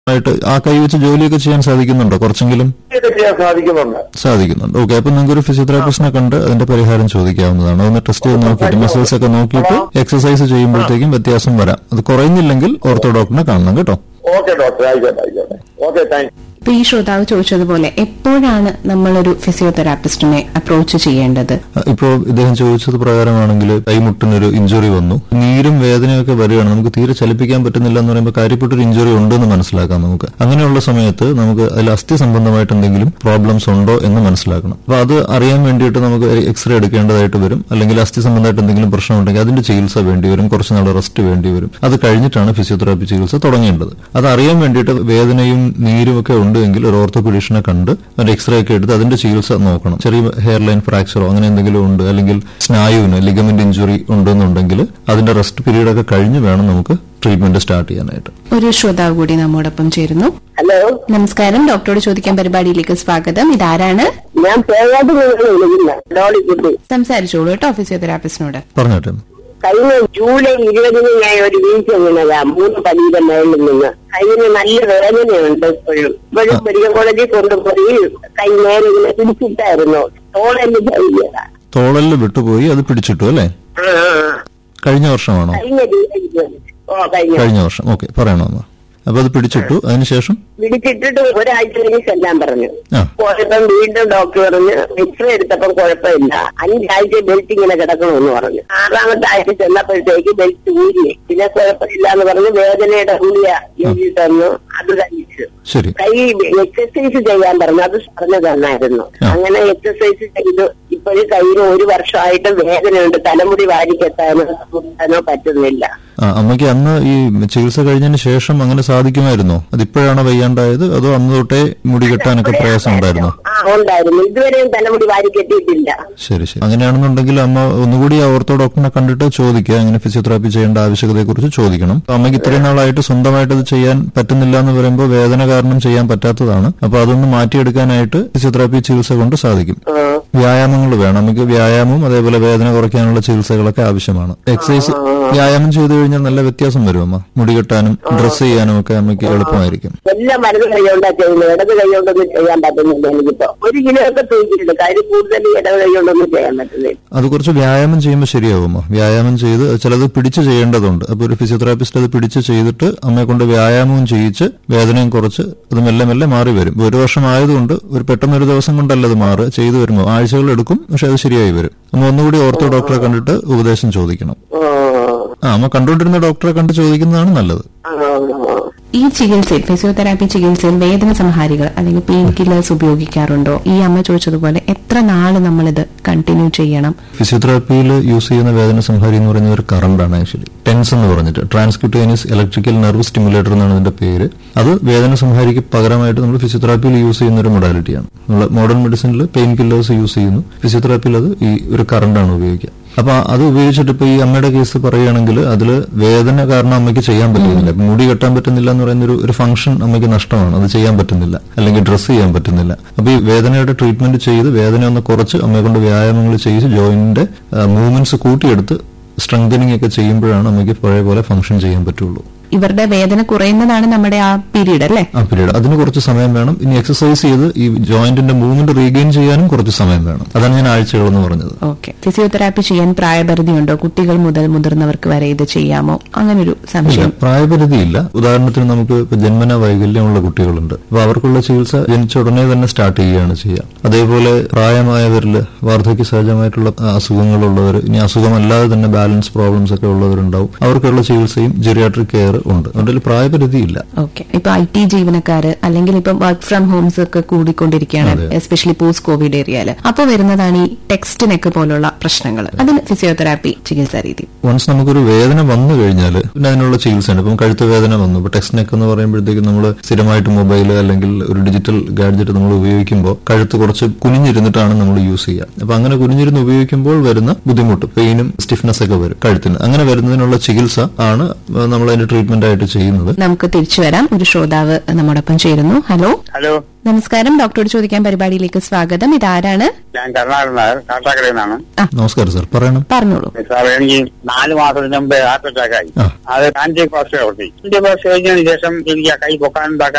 ആയിട്ട് ആ കൈ വെച്ച് ജോലിയൊക്കെ ചെയ്യാൻ സാധിക്കുന്നുണ്ടോ കുറച്ചെങ്കിലും ഇതൊക്കെ ചെയ്യാൻ സാധിക്കുന്നുണ്ട് സാധിക്കുന്നുണ്ട് ഓക്കെ അപ്പൊ നിങ്ങൾക്ക് ഒരു ഫിസിയോതെറാപ്പിസ്റ്റിനെ കണ്ട് അതിന്റെ പരിഹാരം ചോദിക്കാവുന്നതാണ് ഒന്ന് ടെസ്റ്റ് ചെയ്ത് നോക്കിയിട്ട് മസിൽസ് ഒക്കെ നോക്കിയിട്ട് എക്സസൈസ് ചെയ്യുമ്പോഴത്തേക്കും വ്യത്യാസം വരാം അത് കുറയുന്നില്ലെങ്കിൽ ഓർത്തോ ഡോക്ടറിനെ കാണണം കേട്ടോ ഓക്കെ ഡോക്ടർ ആയിക്കോട്ടെ ആയിക്കോട്ടെ ഓക്കെ താങ്ക് ഇപ്പൊ ഈ ശ്രോതാവ് ചോദിച്ചതുപോലെ എപ്പോഴാണ് നമ്മളൊരു ഫിസിയോതെറാപ്പിസ്റ്റിനെ അപ്രോച്ച് ചെയ്യേണ്ടത് ഇപ്പോ ഇദ്ദേഹം ചോദിച്ചത് പ്രകാരമാണെങ്കിൽ കൈമുട്ടിനൊരു ഇഞ്ചുറി വന്നു നീരും വേദനയൊക്കെ വരികയാണ് നമുക്ക് തീരെ ചലിപ്പിക്കാൻ പറ്റുന്നില്ല എന്ന് പറയുമ്പോൾ കാര്യപ്പെട്ടൊരു ഇഞ്ചുറി ഉണ്ടെന്ന് മനസ്സിലാക്കാം നമുക്ക് അങ്ങനെയുള്ള സമയത്ത് നമുക്ക് അതിൽ അസ്ഥി സംബന്ധമായിട്ട് എന്തെങ്കിലും പ്രോബ്ലംസ് ഉണ്ടോ എന്ന് മനസ്സിലാക്കണം അപ്പൊ അത് അറിയാൻ വേണ്ടിയിട്ട് നമുക്ക് എക്സ്റേ എടുക്കേണ്ടതായിട്ട് വരും അല്ലെങ്കിൽ അസ്ഥി സംബന്ധമായിട്ട് എന്തെങ്കിലും പ്രശ്നം ഉണ്ടെങ്കിൽ അതിന്റെ ചികിത്സ വേണ്ടി വരും കുറച്ച് നാൾ റെസ്റ്റ് വേണ്ടി വരും അത് കഴിഞ്ഞിട്ടാണ് ഫിസിയോതെറാപ്പി ചികിത്സ തുടങ്ങേണ്ടത് അത് അറിയാൻ വേണ്ടിയിട്ട് വേദനയും നീരും ഒക്കെ ഉണ്ടെങ്കിൽ ഒരു ഓർത്തോപീഡീഷനെ കണ്ട് ഒരു എക്സ്റേ ഒക്കെ എടുത്ത് അതിന്റെ ചികിത്സ നോക്കണം ചെറിയ ഹെയർ ലൈൻ ഫ്രാക്ചറോ അങ്ങനെ എന്തെങ്കിലും ഉണ്ട് അല്ലെങ്കിൽ സ്നായുവിന് ലിഗമെന്റ് ഇഞ്ചുറി ഉണ്ടെന്നുണ്ടെങ്കിൽ അതിന്റെ റെസ്റ്റ് പീരീഡ് ഒക്കെ കഴിഞ്ഞ് വേണം നമുക്ക് ട്രീറ്റ്മെന്റ് സ്റ്റാർട്ട് ചെയ്യാനായിട്ട് ഒരു ശ്രോതാവ് കൂടി നമ്മോടൊപ്പം ചേരുന്നു ഹലോ നമസ്കാരം ഡോക്ടറോട് ചോദിക്കാൻ പരിപാടിയിലേക്ക് സ്വാഗതം ഇതാരാണ് ഞാൻ പേരാട്ട് വിളിക്കുന്ന ഡോളിക്കുട്ടി സംസാരിച്ചോളൂ കേട്ടോ ഫിസിയോതെറാപ്പിസ്റ്റിനോട് പറഞ്ഞോട്ടെ കഴിഞ്ഞ ജൂലൈ ഇരുപതിന് ഞാൻ ഒരു വീഴ്ച വീണതാ മൂന്ന് പടിയുടെ മേളിൽ നിന്ന് കയ്യിന് നല്ല വേദനയുണ്ട് ഇപ്പോഴും ഇപ്പോഴും മെഡിക്കൽ കോളേജിൽ കൊണ്ടുപോയി കൈ നേരെ ഇങ്ങനെ പിടിച്ചിട്ടായിരുന്നു തോളെല്ലാം കഴിഞ്ഞതാ തോളലിൽ വിട്ടുപോയി അത് പിടിച്ചിട്ടു അല്ലേ ആ ആ, ആ. കഴിഞ്ഞ വർഷമാണോ കഴിഞ്ഞ ജൂലൈ ഓ കഴിഞ്ഞ കഴിഞ്ഞ വർഷം ഓക്കെ പറയണോ അമ്മ അപ്പൊ അത് പിടിച്ചിട്ടു അതിനുശേഷം പിടിച്ചിട്ടിട്ട് ഒരാഴ്ച കഴിഞ്ഞ് ചെല്ലാൻ പറഞ്ഞു ആ. പോയപ്പം വീണ്ടും ഡോക്ടർ പറഞ്ഞു എക്സ്റേ എടുത്തപ്പം കുഴപ്പമില്ല അഞ്ചാഴ്ച ബെൽറ്റ് ഇങ്ങനെ കിടക്കണമെന്ന് പറഞ്ഞു ആറാമത്തെ ആഴ്ച ചെന്നപ്പോഴത്തേക്ക് ബെൽറ്റ് ഊരി പിന്നെ കുഴപ്പമില്ല എന്ന് പറഞ്ഞ് വേദനയുടെ ഗുളിക എഴുതി തന്നു അത് കഴിച്ചു ശരി കൈ എക്സസൈസ് ചെയ്യാൻ പറഞ്ഞു അത് പറഞ്ഞു തന്നായിരുന്നു ആ. അങ്ങനെ എക്സസൈസ് ചെയ്തു ഇപ്പോഴും കയ്യിന് ഒരു വർഷമായിട്ട് വേദനയുണ്ട് തലമുടി വാരിക്കെത്താനോ മുട്ടാനോ പറ്റുന്നില്ല ആ അമ്മയ്ക്ക് അന്ന് ഈ ചികിത്സ കഴിഞ്ഞതിന് ശേഷം അങ്ങനെ സാധിക്കുമായിരുന്നോ അതിപ്പോഴാണോ വയ്യാണ്ടായത് അതോ അന്ന് തൊട്ടേ മുടി കെട്ടാനൊക്കെ പ്രയാസം ഉണ്ടായിരുന്നോ ആ ഉണ്ടായിരുന്നു ഇതുവരെയും തലമുടി വാരിക്കെട്ടിയിട്ടില്ല ശരി ശരി അങ്ങനെയാണെന്നുണ്ടെങ്കിൽ അമ്മ ഒന്നുകൂടി ആ ഓർത്തോ ഡോക്ടറിനെ കണ്ടിട്ട് ചോദിക്കുക അങ്ങനെ ഫിസിയോതെറാപ്പി ചെയ്യേണ്ട ആവശ്യകതയെക്കുറിച്ച് ചോദിക്കണം അപ്പൊ അമ്മയ്ക്ക് ഇത്രയും നാളായിട്ട് സ്വന്തമായിട്ട് ഇത് ചെയ്യാൻ പറ്റുന്നില്ല എന്ന് പറയുമ്പോൾ വേദന കാരണം ചെയ്യാൻ പറ്റാത്തതാണ് അപ്പൊ അതൊന്ന് മാറ്റിയെടുക്കാനായിട്ട് ഫിസിയോതെറാപ്പി ചികിത്സ കൊണ്ട് സാധിക്കും ആ. വ്യായാമങ്ങൾ വേണം നമുക്ക് വ്യായാമവും അതേപോലെ വേദന കുറയ്ക്കാനുള്ള ചികിത്സകളൊക്കെ ആവശ്യമാണ് എക്സസൈസ് വ്യായാമം ചെയ്തു കഴിഞ്ഞാൽ നല്ല വ്യത്യാസം വരും അമ്മ മുടി കെട്ടാനും ഡ്രസ് ചെയ്യാനും ഒക്കെ അമ്മയ്ക്ക് എളുപ്പമായിരിക്കും എല്ലാം വലത് കൈകൊണ്ടാ ചെയ്യുന്നത് ഇടത് കൈകൊണ്ടൊന്നും ചെയ്യാൻ പറ്റുന്നില്ല എനിക്കിപ്പോ ഒരു കിലോ ഒക്കെ തൂക്കിയിട്ടുണ്ട് കാര്യം കൂടുതൽ ഇടത് കൈകൊണ്ടൊന്നും ചെയ്യാൻ പറ്റുന്നില്ല അത് കുറച്ച് വ്യായാമം ചെയ്യുമ്പോൾ ശരിയാവും അമ്മ. വ്യായാമം ചെയ്ത് ചിലത് പിടിച്ച് ചെയ്യേണ്ടതുണ്ട് അപ്പൊ ഒരു ഫിസിയോതെറാപ്പിസ്റ്റ് അത് പിടിച്ച് ചെയ്തിട്ട് അമ്മയെ കൊണ്ട് വ്യായാമവും ചെയ്യിച്ച് വേദനയും കുറച്ച് അത് മെല്ലെ മെല്ലെ മാറി വരും ഇപ്പൊ ഒരു വർഷം ആയതുകൊണ്ട് ഒരു പെട്ടെന്ന് ഒരു ദിവസം കൊണ്ടല്ല അത് മാറുക ചെയ്തു വരുമ്പോൾ ആഴ്ചകൾ എടുക്കും പക്ഷെ അത് ശരിയായി വരും അമ്മ ഒന്നുകൂടി ഓർത്തോ ഡോക്ടറെ കണ്ടിട്ട് ഉപദേശം ചോദിക്കണം ആ, ആ അമ്മ കണ്ടുകൊണ്ടിരുന്ന ഡോക്ടറെ കണ്ട് ചോദിക്കുന്നതാണ് നല്ലത് ആ, ആ. ഈ ചികിത്സയിൽ ഫിസിയോതെറാപ്പി ചികിത്സയിൽ വേദന സംഹാരികൾ അല്ലെങ്കിൽ പെയിൻ കില്ലേഴ്സ് ഉപയോഗിക്കാറുണ്ടോ ഈ അമ്മ ചോദിച്ചതുപോലെ എത്ര നാള് നമ്മളിത് കണ്ടിന്യൂ ചെയ്യണം ഫിസിയോതെറാപ്പിയിൽ യൂസ് ചെയ്യുന്ന വേദന സംഹാരി എന്ന് പറയുന്ന ഒരു കറണ്ടാണ് ആക്ച്വലി ടെൻസ് എന്ന് പറഞ്ഞിട്ട് ട്രാൻസ്ക്യൂട്ടേനിയസ് ഇലക്ട്രിക്കൽ നെർവ് സ്റ്റിമുലേറ്റർ എന്നാണ് ഇതിന്റെ പേര് അത് വേദന സംഹാരിക്ക് പകരമായിട്ട് നമ്മൾ ഫിസിയോതെറാപ്പിയിൽ യൂസ് ചെയ്യുന്ന ഒരു മൊഡാലിറ്റിയാണ് നമ്മൾ മോഡേൺ മെഡിസിനിൽ പെയിൻ കില്ലേഴ്സ് യൂസ് ചെയ്യുന്നു ഫിസിയോതെറാപ്പിയിൽ അത് ഈ ഒരു കറണ്ടാണ് ഉപയോഗിക്കുക അപ്പൊ അത് ഉപയോഗിച്ചിട്ട് ഇപ്പൊ ഈ അമ്മയുടെ കേസ് പറയുകയാണെങ്കിൽ അതിൽ വേദന കാരണം അമ്മയ്ക്ക് ചെയ്യാൻ പറ്റുന്നില്ല ഇപ്പൊ മുടി കെട്ടാൻ പറ്റുന്നില്ല എന്ന് പറയുന്ന ഒരു ഒരു ഫംഗ്ഷൻ അമ്മയ്ക്ക് നഷ്ടമാണ് അത് ചെയ്യാൻ പറ്റുന്നില്ല അല്ലെങ്കിൽ ഡ്രസ്സ് ചെയ്യാൻ പറ്റുന്നില്ല അപ്പൊ ഈ വേദനയുടെ ട്രീറ്റ്മെന്റ് ചെയ്ത് വേദന ഒന്ന് കുറച്ച് അമ്മയെ കൊണ്ട് വ്യായാമങ്ങൾ ചെയ്ത് ജോയിന്റിന്റെ മൂവ്മെന്റ്സ് കൂട്ടിയെടുത്ത് സ്ട്രെങ്തനിങ് ഒക്കെ ചെയ്യുമ്പോഴാണ് അമ്മയ്ക്ക് പഴയ പോലെ ഫംഗ്ഷൻ ചെയ്യാൻ പറ്റുള്ളൂ ഇവരുടെ വേദന കുറയുന്നതാണ് നമ്മുടെ ആ പീരീഡ് അല്ലേ ആ പീരീഡ് അതിന് കുറച്ച് സമയം വേണം ഇനി എക്സസൈസ് ചെയ്ത് ഈ ജോയിന്റിന്റെ മൂവ്മെന്റ് റീഗെയിൻ ചെയ്യാനും കുറച്ച് സമയം വേണം അതാണ് ഞാൻ ആഴ്ചകൾ എന്ന് പറഞ്ഞത് ഓക്കെ ഫിസിയോതെറാപ്പി ചെയ്യാൻ പ്രായപരിധിയുണ്ടോ കുട്ടികൾ മുതൽ മുതിർന്നവർക്ക് വരെ ഇത് ചെയ്യാമോ അങ്ങനൊരു ഇല്ല സംശയം പ്രായപരിധിയില്ല ഉദാഹരണത്തിന് നമുക്ക് ഇപ്പൊ ജന്മന വൈകല്യമുള്ള കുട്ടികളുണ്ട് അപ്പൊ അവർക്കുള്ള ചികിത്സ ജനിച്ച ഉടനെ തന്നെ സ്റ്റാർട്ട് ചെയ്യുകയാണ് ചെയ്യുക അതേപോലെ പ്രായമായവരിൽ വാർദ്ധക്യ സഹജമായിട്ടുള്ള അസുഖങ്ങളുള്ളവർ ഇനി അസുഖമല്ലാതെ തന്നെ ബാലൻസ് പ്രോബ്ലംസ് ഒക്കെ ഉള്ളവരുണ്ടാവും അവർക്കുള്ള ചികിത്സയും ജെറിയാട്രിക് കെയർ ഉണ്ട് അതുകൊണ്ട് പ്രായപരിധിയില്ല ഓക്കെ ഇപ്പൊ ഐ ടി ജീവനക്കാര് അല്ലെങ്കിൽ ഇപ്പൊ വർക്ക് ഫ്രം ഹോംസ് ഒക്കെ കൂടിക്കൊണ്ടിരിക്കുകയാണ് അതെ. എസ്പെഷ്യലി പോസ്റ്റ് കോവിഡ് ഏരിയയില് അപ്പൊ വരുന്നതാണ് ഈ ടെക്സ്റ്റ് നെക്ക് പോലുള്ള പ്രശ്നങ്ങൾ അതിന് ഫിസിയോതെറാപ്പി ചികിത്സാ രീതി വൺസ് നമുക്കൊരു വേദന വന്നു കഴിഞ്ഞാൽ പിന്നെ അതിനുള്ള ചികിത്സയാണ് ഇപ്പം കഴുത്ത് വേദന വന്നു ഇപ്പൊ ടെക്സ്റ്റ് നെക്ക് എന്ന് പറയുമ്പോഴത്തേക്കും നമ്മൾ സ്ഥിരമായിട്ട് മൊബൈൽ അല്ലെങ്കിൽ ഒരു ഡിജിറ്റൽ ഗാഡ്ജറ്റ് നമ്മൾ ഉപയോഗിക്കുമ്പോൾ കഴുത്ത് കുറച്ച് കുനിഞ്ഞിരുന്നിട്ടാണ് നമ്മൾ യൂസ് ചെയ്യുക അപ്പൊ അങ്ങനെ കുനിഞ്ഞിരുന്ന് ഉപയോഗിക്കുമ്പോൾ വരുന്ന ബുദ്ധിമുട്ട് പെയിനും സ്റ്റിഫ്നെസ് ഒക്കെ വരും കഴുത്തിന് അങ്ങനെ വരുന്നതിനുള്ള ചികിത്സ ആണ് നമ്മൾ അതിന്റെ ട്രീറ്റ്മെന്റ് ആയിട്ട് ചെയ്യുന്നത് നമുക്ക് തിരിച്ചു വരാം ഒരു ശ്രോതാവ് നമ്മോടൊപ്പം ചേരുന്നു ഹലോ ഹലോ നമസ്കാരം ഡോക്ടറോട് ചോദിക്കാൻ പരിപാടിയിലേക്ക് സ്വാഗതം ഇതാരാണ് ഞാൻ കരുണാകരൻ നായർ കാട്ടാക്കടയിൽ നിന്നാണ് നമസ്കാരം സാർ പറയണം പറഞ്ഞോളൂ സാർ എനിക്ക് നാല് മാസത്തിന് മുമ്പ് ഹാർട്ട് അറ്റാക്ക് ആയി ആ. അത് ആന്റി പ്ലാസ്റ്റിക് പ്രവർത്തി ആന്റി പ്ലാസ്റ്റിക് കഴിഞ്ഞതിന് ശേഷം എനിക്ക് ആ കൈ പൊക്കാനും ഇതാക്കാനും